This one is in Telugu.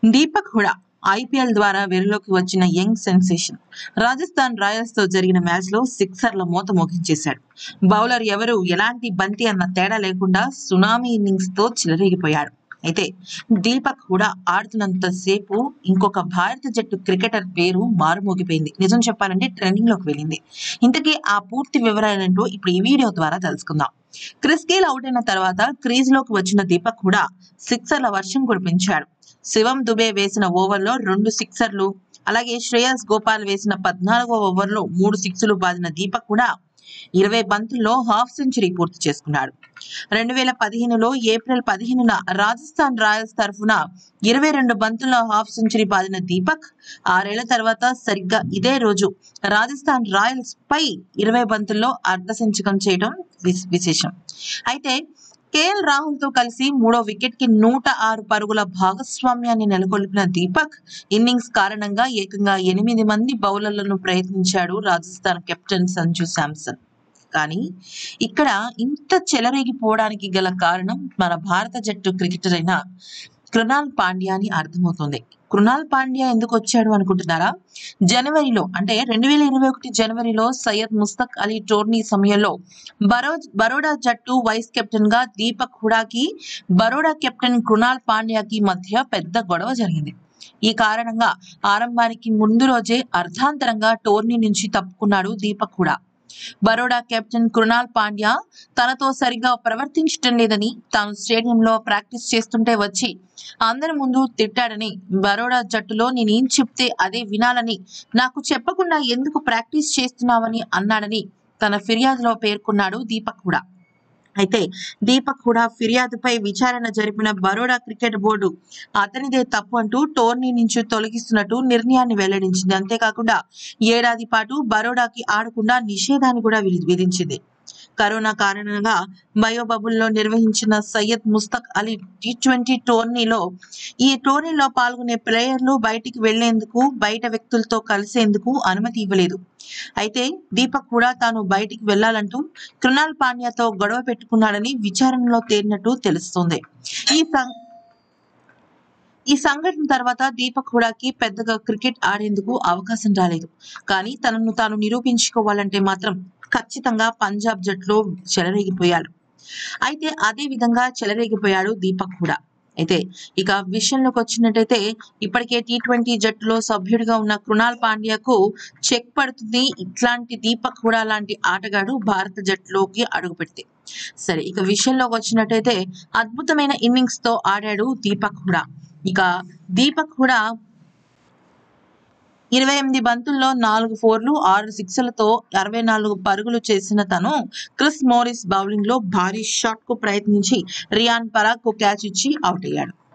దీపక్ హుడా ఐపీఎల్ ద్వారా వెలుగులోకి వచ్చిన యంగ్ సెన్సేషన్ రాజస్థాన్ రాయల్స్ తో జరిగిన మ్యాచ్ లో సిక్సర్ల మూత మోగించేశాడు బౌలర్ ఎవరు ఎలాంటి బంతి అన్న తేడా లేకుండా సునామీ ఇన్నింగ్స్ తో చెలరేగిపోయాడు అయితే దీపక్ హుడా ఆడుతున్నంత సేపు ఇంకొక భారత జట్టు క్రికెటర్ పేరు మారుమోగిపోయింది నిజం చెప్పాలంటే ట్రెండింగ్ లోకి వెళ్ళింది ఇంతకీ ఆ పూర్తి వివరాలేంటో ఇప్పుడు ఈ వీడియో ద్వారా తెలుసుకుందాం క్రిస్ గేల్ అవుట్ అయిన తర్వాత క్రీజ్ లోకి వచ్చిన దీపక్ హుడా సిక్సర్ల వర్షం కురిపించాడు శివం దుబే వేసిన ఓవర్లో రెండు సిక్సర్లు అలాగే శ్రేయస్ గోపాల్ వేసిన పద్నాలుగో ఓవర్లో మూడు సిక్సులు బాదిన దీపక్ కూడా ఇరవై బంతుల్లో హాఫ్ సెంచరీ పూర్తి చేసుకున్నాడు రెండు వేల పదిహేనులో ఏప్రిల్ పదిహేనున రాజస్థాన్ రాయల్స్ తరఫున ఇరవై రెండు బంతుల్లో హాఫ్ సెంచరీ బాదిన దీపక్ ఆరేళ్ల తర్వాత సరిగ్గా ఇదే రోజు రాజస్థాన్ రాయల్స్ పై ఇరవై బంతుల్లో అర్ధ సెంచకం చేయడం విశ్- విశేషం అయితే కేఎల్ రాహుల్ తో కలిసి మూడో వికెట్ కి నూట ఆరు పరుగుల భాగస్వామ్యాన్ని నెలకొల్పిన దీపక్ ఇన్నింగ్స్ కారణంగా ఏకంగా ఎనిమిది మంది బౌలర్లను ప్రయత్నించాడు రాజస్థాన్ కెప్టెన్ సంజు శాంసన్ కానీ ఇక్కడ ఇంత చెలరేగిపోవడానికి గల కారణం మన భారత జట్టు క్రికెటర్ అయిన కృణాల్ పాండ్యా అని అర్థమవుతుంది కృణాల్ పాండ్యా ఎందుకు వచ్చాడు అనుకుంటున్నారా జనవరిలో అంటే రెండు వేల ఇరవై ఒకటి జనవరిలో సయ్యద్ ముస్తక్ అలీ టోర్నీ సమయంలో బరో బరోడా జట్టు వైస్ కెప్టెన్ గా దీపక్ హుడాకి బరోడా కెప్టెన్ కృణాల్ పాండ్యాకి మధ్య పెద్ద గొడవ జరిగింది ఈ కారణంగా ఆరంభానికి ముందు రోజే అర్ధాంతరంగా టోర్నీ నుంచి తప్పుకున్నాడు దీపక్ హుడా బరోడా కెప్టెన్ కృణాల్ పాండ్యా తనతో సరిగా ప్రవర్తించడం లేదని తాను స్టేడియంలో ప్రాక్టీస్ చేస్తుంటే వచ్చి అందరి ముందు తిట్టాడని బరోడా జట్టులో నేనేం చెప్తే అదే వినాలని నాకు చెప్పకుండా ఎందుకు ప్రాక్టీస్ చేస్తున్నావని అన్నాడని తన ఫిర్యాదులో పేర్కొన్నాడు దీపక్ హుడా అయితే దీపక్ హుడా ఫిర్యాదుపై విచారణ జరిపిన బరోడా క్రికెట్ బోర్డు అతనిదే తప్పు అంటూ టోర్నీ నుంచి తొలగిస్తున్నట్టు నిర్ణయాన్ని వెల్లడించింది అంతేకాకుండా ఏడాది పాటు బరోడాకి ఆడకుండా నిషేధాన్ని కూడా విధి- విధించింది కరోనా కారణంగా బయోబబుల్లో నిర్వహించిన సయ్యద్ ముస్తక్ అలీ టీ ట్వంటీ టోర్నీలో ఈ టోర్నీలో పాల్గొనే ప్లేయర్లు బయటికి వెళ్లేందుకు బయట వ్యక్తులతో కలిసేందుకు అనుమతి ఇవ్వలేదు అయితే దీపక్ కూడా తాను బయటికి వెళ్లాలంటూ కృణాల్ పాండ్యాతో గొడవ పెట్టుకున్నాడని విచారణలో తేలినట్టు తెలుస్తోంది ఈ సం- ఈ సంఘటన తర్వాత దీపక్ హుడాకి పెద్దగా క్రికెట్ ఆడేందుకు అవకాశం రాలేదు కానీ తనను తాను నిరూపించుకోవాలంటే మాత్రం ఖచ్చితంగా పంజాబ్ జట్టులో చెలరేగిపోయాడు అయితే అదే విధంగా చెలరేగిపోయాడు దీపక్ హుడా అయితే ఇక విషయంలోకి వచ్చినట్టయితే ఇప్పటికే టీ ట్వంటీ జట్టులో సభ్యుడిగా ఉన్న కృణాల్ పాండ్యాకు చెక్ పడుతుంది ఇట్లాంటి దీపక్ హుడా లాంటి ఆటగాడు భారత జట్టులోకి అడుగుపెడితే సరే ఇక విషయంలోకి వచ్చినట్టయితే అద్భుతమైన ఇన్నింగ్స్ తో ఆడాడు దీపక్ హుడా ఇక దీపక్ హుడా ఇరవై ఎనిమిది బంతుల్లో నాలుగు ఫోర్లు ఆరు సిక్స్లతో అరవై నాలుగు పరుగులు చేసిన తను క్రిస్ మోరిస్ బౌలింగ్ లో భారీ షాట్ కు ప్రయత్నించి రియాన్ పరాగ్ కు క్యాచ్ ఇచ్చి అవుట్ అయ్యాడు